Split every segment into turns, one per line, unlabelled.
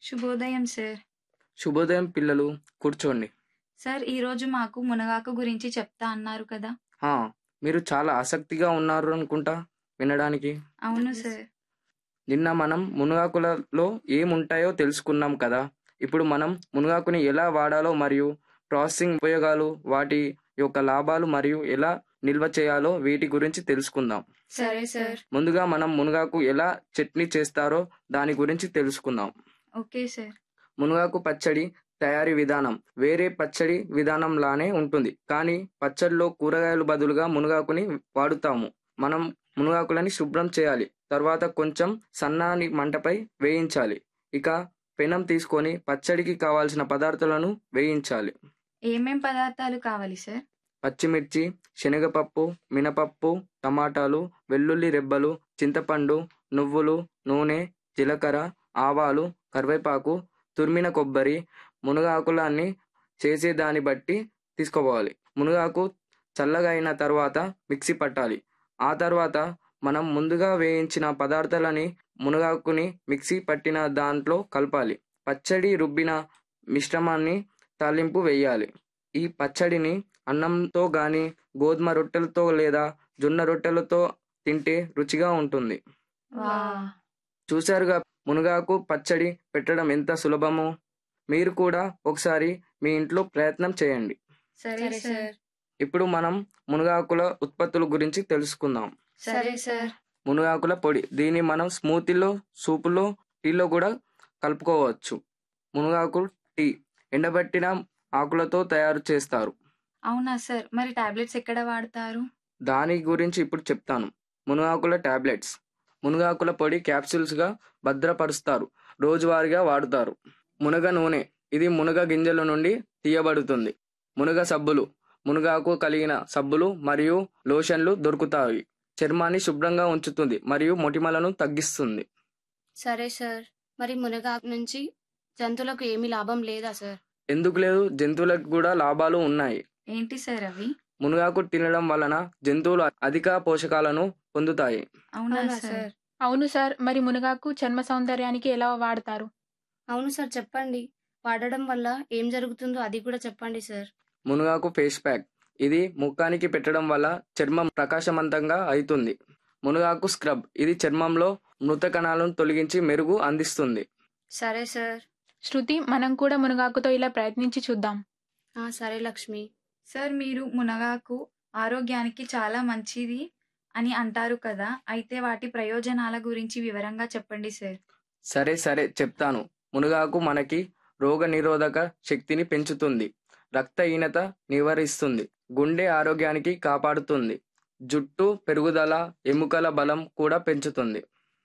శుభోదయం సార్
శుభోదయం పిల్లలు కూర్చోండి
సార్ ఈరోజు మాకు మునగాకు గురించి చెప్తా అన్నారు కదా
హా, మీరు చాలా ఆసక్తిగా ఉన్నారు అనుకుంటా వినడానికి
అవును సార్
నిన్న మనం మునగాకులలో ఏముంటాయో తెలుసుకున్నాం కదా ఇప్పుడు మనం మునగాకుని ఎలా వాడాలో మరియు ప్రాసెసింగ్ ఉపయోగాలు వాటి యొక్క లాభాలు మరియు ఎలా నిల్వ చేయాలో వీటి గురించి తెలుసుకుందాం
సరే సార్
ముందుగా మనం మునగాకు ఎలా చట్నీ చేస్తారో దాని గురించి తెలుసుకుందాం
ఓకే సార్
మునగాకు పచ్చడి తయారీ విధానం వేరే పచ్చడి విధానంలానే ఉంటుంది కానీ పచ్చడిలో కూరగాయలు బదులుగా మునగాకుని వాడుతాము మనం మునగాకులని శుభ్రం చేయాలి తర్వాత కొంచెం సన్నాని మంటపై వేయించాలి ఇక పెనం తీసుకొని పచ్చడికి కావాల్సిన పదార్థాలను వేయించాలి
ఏమేం పదార్థాలు కావాలి సార్
పచ్చిమిర్చి శనగపప్పు మినపప్పు టమాటాలు వెల్లుల్లి రెబ్బలు చింతపండు నువ్వులు నూనె జీలకర్ర ఆవాలు కరివేపాకు తురిమిన కొబ్బరి మునగాకులన్నీ చేసే దాన్ని బట్టి తీసుకోవాలి మునగాకు చల్లగా అయిన తర్వాత మిక్సీ పట్టాలి ఆ తర్వాత మనం ముందుగా వేయించిన పదార్థాలని మునగాకుని మిక్సీ పట్టిన దాంట్లో కలపాలి పచ్చడి రుబ్బిన మిశ్రమాన్ని తాలింపు వేయాలి ఈ పచ్చడిని అన్నంతో గాని గోధుమ రొట్టెలతో లేదా జొన్న రొట్టెలతో తింటే రుచిగా ఉంటుంది
వా
చూశారుగా మునగాకు పచ్చడి పెట్టడం ఎంత సులభమో మీరు కూడా ఒకసారి మీ ఇంట్లో ప్రయత్నం చేయండి
సరే సార్
ఇప్పుడు మనం మునగాకుల ఉత్పత్తుల గురించి తెలుసుకుందాం
సరే సార్
మునగాకుల పొడి దీన్ని మనం స్మూతీలో సూపులో టీలో కూడా కలుపుకోవచ్చు మునగాకు టీ ఎండబెట్టిన ఆకులతో తయారు చేస్తారు
అవునా సార్ మరి టాబ్లెట్స్ ఎక్కడ వాడతారు
దాని గురించి ఇప్పుడు చెప్తాను మునగాకుల టాబ్లెట్స్ మునగాకుల పొడి క్యాప్సూల్స్గా భద్రపరుస్తారు రోజువారీగా వాడుతారు మునగ నూనె ఇది మునగ గింజల నుండి తీయబడుతుంది మునగ సబ్బులు మునగాకు కలిగిన సబ్బులు మరియు లోషన్లు దొరుకుతాయి చర్మాన్ని శుభ్రంగా ఉంచుతుంది మరియు మొటిమలను తగ్గిస్తుంది
సరే సార్ మరి మునగాకు నుంచి జంతువులకు ఏమీ లాభం లేదా సార్
ఎందుకు లేదు జంతువులకు కూడా లాభాలు ఉన్నాయి
ఏంటి సార్ అవి
మునగాకు తినడం వలన జంతువులు అధిక పోషకాలను పొందుతాయి
అవునా
అవునా
సార్
సార్
అవును సార్ మరి మునగాకు చర్మ సౌందర్యానికి ఎలా వాడతారు
అవును సార్ చెప్పండి వాడడం వల్ల ఏం జరుగుతుందో అది కూడా చెప్పండి సార్
మునగాకు ఫేస్ ప్యాక్ ఇది ముఖానికి పెట్టడం వల్ల చర్మం ప్రకాశవంతంగా అవుతుంది మునగాకు స్క్రబ్ ఇది చర్మంలో మృత కణాలను తొలగించి మెరుగు అందిస్తుంది
సరే సార్
శృతి మనం కూడా మునగాకుతో ఇలా ప్రయత్నించి చూద్దాం
ఆ సరే లక్ష్మి
సార్ మీరు మునగాకు ఆరోగ్యానికి చాలా మంచిది అని అంటారు కదా అయితే వాటి ప్రయోజనాల గురించి వివరంగా చెప్పండి సార్
సరే సరే చెప్తాను మునగాకు మనకి రోగ నిరోధక శక్తిని పెంచుతుంది రక్తహీనత నివారిస్తుంది గుండె ఆరోగ్యానికి కాపాడుతుంది జుట్టు పెరుగుదల ఎముకల బలం కూడా పెంచుతుంది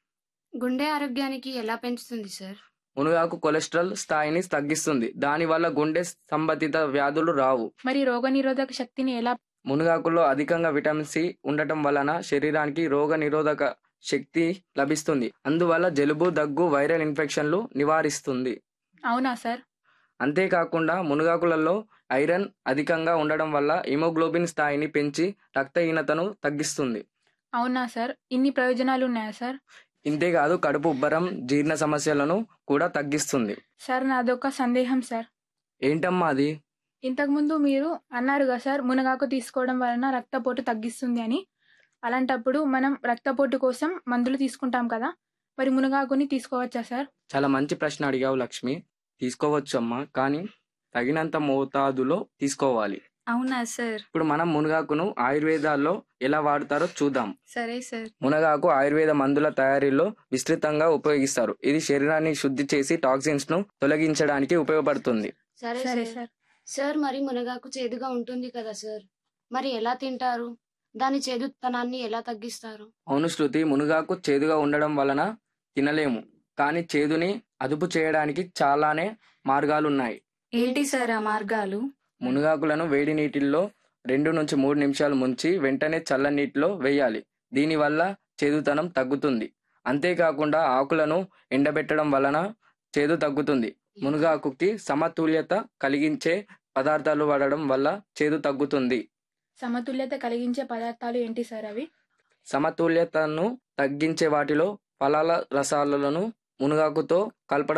గుండె ఆరోగ్యానికి ఎలా పెంచుతుంది సార్
మునగాకు కొలెస్ట్రాల్ స్థాయిని తగ్గిస్తుంది దానివల్ల గుండె సంబంధిత వ్యాధులు రావు
మరి రోగనిరోధక శక్తిని ఎలా
మునగాకులో అధికంగా విటమిన్ సి ఉండటం వలన శరీరానికి రోగ నిరోధక శక్తి లభిస్తుంది అందువల్ల జలుబు దగ్గు వైరల్ ఇన్ఫెక్షన్లు నివారిస్తుంది
అవునా సార్
అంతేకాకుండా మునగాకులలో ఐరన్ అధికంగా ఉండడం వల్ల హిమోగ్లోబిన్ స్థాయిని పెంచి రక్తహీనతను తగ్గిస్తుంది
అవునా సార్ ఇన్ని ప్రయోజనాలు ఉన్నాయా సార్
ఇంతేకాదు కడుపు ఉబ్బరం జీర్ణ సమస్యలను కూడా తగ్గిస్తుంది
సార్ నాదొక సందేహం సార్
ఏంటమ్మా అది
ఇంతకుముందు మీరు అన్నారుగా సార్ మునగాకు తీసుకోవడం వలన రక్తపోటు తగ్గిస్తుంది అని అలాంటప్పుడు మనం రక్తపోటు కోసం మందులు తీసుకుంటాం కదా మరి మునగాకుని తీసుకోవచ్చా సార్
చాలా మంచి ప్రశ్న అడిగావు లక్ష్మి తీసుకోవచ్చు అమ్మా కానీ తగినంత మోతాదులో తీసుకోవాలి
అవునా సార్
ఇప్పుడు మనం మునగాకును ఆయుర్వేదాల్లో ఎలా వాడతారో చూద్దాం
సరే సార్
మునగాకు ఆయుర్వేద మందుల తయారీలో విస్తృతంగా ఉపయోగిస్తారు ఇది శరీరాన్ని శుద్ధి చేసి టాక్సిన్స్ ను తొలగించడానికి ఉపయోగపడుతుంది
సరే
సరే
సార్
సార్
సార్ మరి మునగాకు చేదుగా ఉంటుంది కదా సార్ మరి ఎలా తింటారు దాని చేదుతనాన్ని ఎలా తగ్గిస్తారు
అవును శృతి మునగాకు చేదుగా ఉండడం వలన తినలేము కానీ చేదుని అదుపు చేయడానికి చాలానే మార్గాలున్నాయి
ఏంటి సార్ ఆ మార్గాలు
మునగాకులను వేడి నీటిల్లో రెండు నుంచి మూడు నిమిషాలు ముంచి వెంటనే చల్ల నీటిలో వేయాలి దీనివల్ల చేదుతనం తగ్గుతుంది అంతేకాకుండా ఆకులను ఎండబెట్టడం వలన చేదు తగ్గుతుంది మునగాకుకి సమతుల్యత కలిగించే పదార్థాలు వాడడం వల్ల చేదు తగ్గుతుంది
సమతుల్యత కలిగించే పదార్థాలు ఏంటి సార్ అవి
సమతుల్యతను తగ్గించే వాటిలో ఫలాల రసాలను మునగాకుతో కలపడం